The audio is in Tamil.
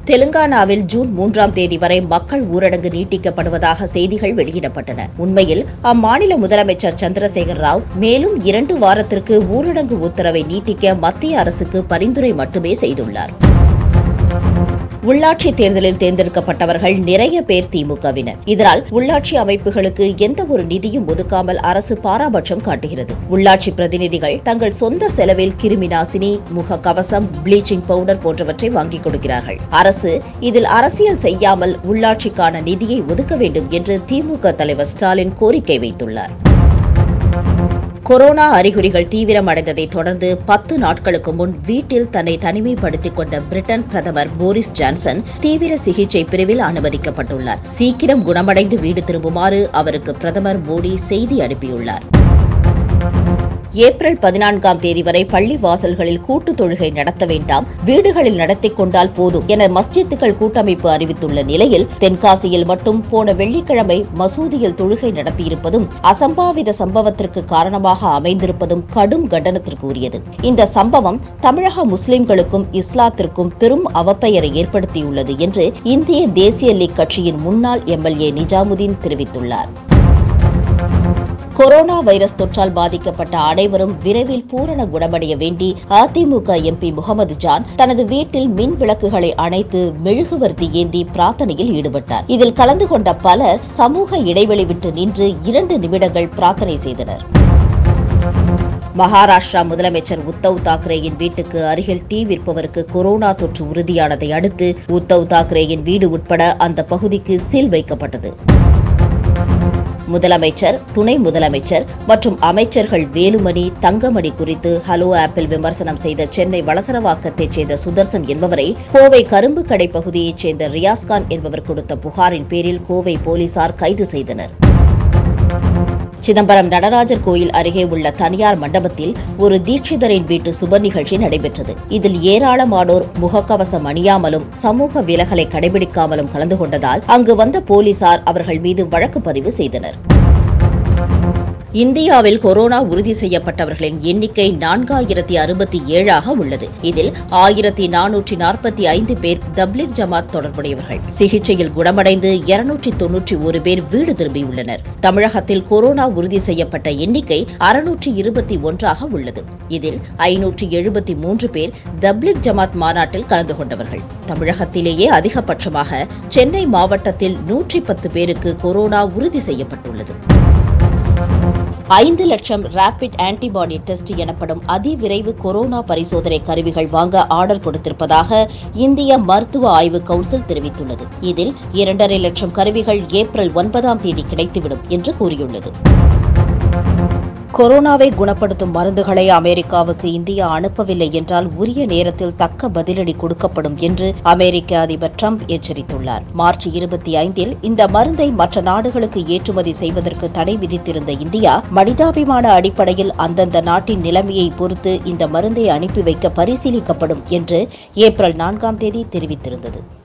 தெலுங்கானாவில் ஜூன் மூன்றாம் தேதி வரை மக்கள் ஊரடங்கு நீட்டிக்கப்படுவதாக செய்திகள் வெளியிடப்பட்டன உண்மையில் அம்மாநில முதலமைச்சர் சந்திரசேகர் ராவ் மேலும் இரண்டு வாரத்திற்கு ஊரடங்கு உத்தரவை நீட்டிக்க மத்திய அரசுக்கு பரிந்துரை மட்டுமே செய்துள்ளார் உள்ளாட்சி தேர்தலில் தேர்ந்தெடுக்கப்பட்டவர்கள் நிறைய பேர் திமுகவினர் இதனால் உள்ளாட்சி அமைப்புகளுக்கு எந்த ஒரு நிதியும் ஒதுக்காமல் அரசு பாராபட்சம் காட்டுகிறது உள்ளாட்சி பிரதிநிதிகள் தங்கள் சொந்த செலவில் கிருமி நாசினி முக கவசம் ப்ளீச்சிங் பவுடர் போன்றவற்றை வாங்கிக் கொடுக்கிறார்கள் அரசு இதில் அரசியல் செய்யாமல் உள்ளாட்சிக்கான நிதியை ஒதுக்க வேண்டும் என்று திமுக தலைவர் ஸ்டாலின் கோரிக்கை வைத்துள்ளார் கொரோனா அறிகுறிகள் தீவிரமடைந்ததை தொடர்ந்து பத்து நாட்களுக்கு முன் வீட்டில் தன்னை தனிமைப்படுத்திக் கொண்ட பிரிட்டன் பிரதமர் போரிஸ் ஜான்சன் தீவிர சிகிச்சை பிரிவில் அனுமதிக்கப்பட்டுள்ளார் சீக்கிரம் குணமடைந்து வீடு திரும்புமாறு அவருக்கு பிரதமர் மோடி செய்தி அனுப்பியுள்ளார் ஏப்ரல் பதினான்காம் தேதி வரை பள்ளி வாசல்களில் கூட்டு தொழுகை நடத்த வேண்டாம் வீடுகளில் நடத்திக் கொண்டால் போதும் என மஸ்ஜித்துகள் கூட்டமைப்பு அறிவித்துள்ள நிலையில் தென்காசியில் மட்டும் போன வெள்ளிக்கிழமை மசூதியில் தொழுகை நடத்தியிருப்பதும் அசம்பாவித சம்பவத்திற்கு காரணமாக அமைந்திருப்பதும் கடும் கண்டனத்திற்கு உரியது இந்த சம்பவம் தமிழக முஸ்லிம்களுக்கும் இஸ்லாத்திற்கும் பெரும் அவப்பெயரை ஏற்படுத்தியுள்ளது என்று இந்திய தேசிய லீக் கட்சியின் முன்னாள் எம்எல்ஏ நிஜாமுதீன் தெரிவித்துள்ளார் கொரோனா வைரஸ் தொற்றால் பாதிக்கப்பட்ட அனைவரும் விரைவில் பூரண குணமடைய வேண்டி அதிமுக எம்பி முகமது ஜான் தனது வீட்டில் மின் விளக்குகளை அணைத்து மெழுகுவர்த்தி ஏந்தி பிரார்த்தனையில் ஈடுபட்டார் இதில் கலந்து கொண்ட பலர் சமூக இடைவெளி விட்டு நின்று இரண்டு நிமிடங்கள் பிரார்த்தனை செய்தனர் மகாராஷ்டிரா முதலமைச்சர் உத்தவ் தாக்கரேயின் வீட்டுக்கு அருகில் டீ விற்பவருக்கு கொரோனா தொற்று உறுதியானதை அடுத்து உத்தவ் தாக்கரேயின் வீடு உட்பட அந்த பகுதிக்கு சீல் வைக்கப்பட்டது முதலமைச்சர் துணை முதலமைச்சர் மற்றும் அமைச்சர்கள் வேலுமணி தங்கமணி குறித்து ஹலோ ஆப்பிள் விமர்சனம் செய்த சென்னை வளசரவாக்கத்தைச் சேர்ந்த சுதர்சன் என்பவரை கோவை கரும்பு கடை பகுதியைச் சேர்ந்த ரியாஸ்கான் என்பவர் கொடுத்த புகாரின் பேரில் கோவை போலீசார் கைது செய்தனர் சிதம்பரம் நடராஜர் கோயில் அருகே உள்ள தனியார் மண்டபத்தில் ஒரு தீட்சிதரின் வீட்டு சுப நிகழ்ச்சி நடைபெற்றது இதில் ஏராளமானோர் முகக்கவசம் அணியாமலும் சமூக விலகலை கடைபிடிக்காமலும் கலந்து கொண்டதால் அங்கு வந்த போலீசார் அவர்கள் மீது வழக்கு பதிவு செய்தனர் இந்தியாவில் கொரோனா உறுதி செய்யப்பட்டவர்களின் எண்ணிக்கை நான்காயிரத்தி அறுபத்தி ஏழாக உள்ளது இதில் ஆயிரத்தி நானூற்றி நாற்பத்தி ஐந்து பேர் தப்லிக் ஜமாத் தொடர்புடையவர்கள் சிகிச்சையில் குணமடைந்து இருநூற்றி தொன்னூற்றி ஒரு பேர் வீடு திரும்பியுள்ளனர் தமிழகத்தில் கொரோனா உறுதி செய்யப்பட்ட எண்ணிக்கை அறுநூற்றி இருபத்தி ஒன்றாக உள்ளது இதில் ஐநூற்றி எழுபத்தி மூன்று பேர் தப்லிக் ஜமாத் மாநாட்டில் கலந்து கொண்டவர்கள் தமிழகத்திலேயே அதிகபட்சமாக சென்னை மாவட்டத்தில் நூற்றி பத்து பேருக்கு கொரோனா உறுதி செய்யப்பட்டுள்ளது ஐந்து லட்சம் ரேபிட் ஆன்டிபாடி டெஸ்ட் எனப்படும் அதிவிரைவு கொரோனா பரிசோதனை கருவிகள் வாங்க ஆர்டர் கொடுத்திருப்பதாக இந்திய மருத்துவ ஆய்வு கவுன்சில் தெரிவித்துள்ளது இதில் இரண்டரை லட்சம் கருவிகள் ஏப்ரல் ஒன்பதாம் தேதி கிடைத்துவிடும் என்று கூறியுள்ளது கொரோனாவை குணப்படுத்தும் மருந்துகளை அமெரிக்காவுக்கு இந்தியா அனுப்பவில்லை என்றால் உரிய நேரத்தில் தக்க பதிலடி கொடுக்கப்படும் என்று அமெரிக்க அதிபர் ட்ரம்ப் எச்சரித்துள்ளார் மார்ச் இருபத்தி ஐந்தில் இந்த மருந்தை மற்ற நாடுகளுக்கு ஏற்றுமதி செய்வதற்கு தடை விதித்திருந்த இந்தியா மனிதாபிமான அடிப்படையில் அந்தந்த நாட்டின் நிலைமையை பொறுத்து இந்த மருந்தை அனுப்பி வைக்க பரிசீலிக்கப்படும் என்று ஏப்ரல் நான்காம் தேதி தெரிவித்திருந்தது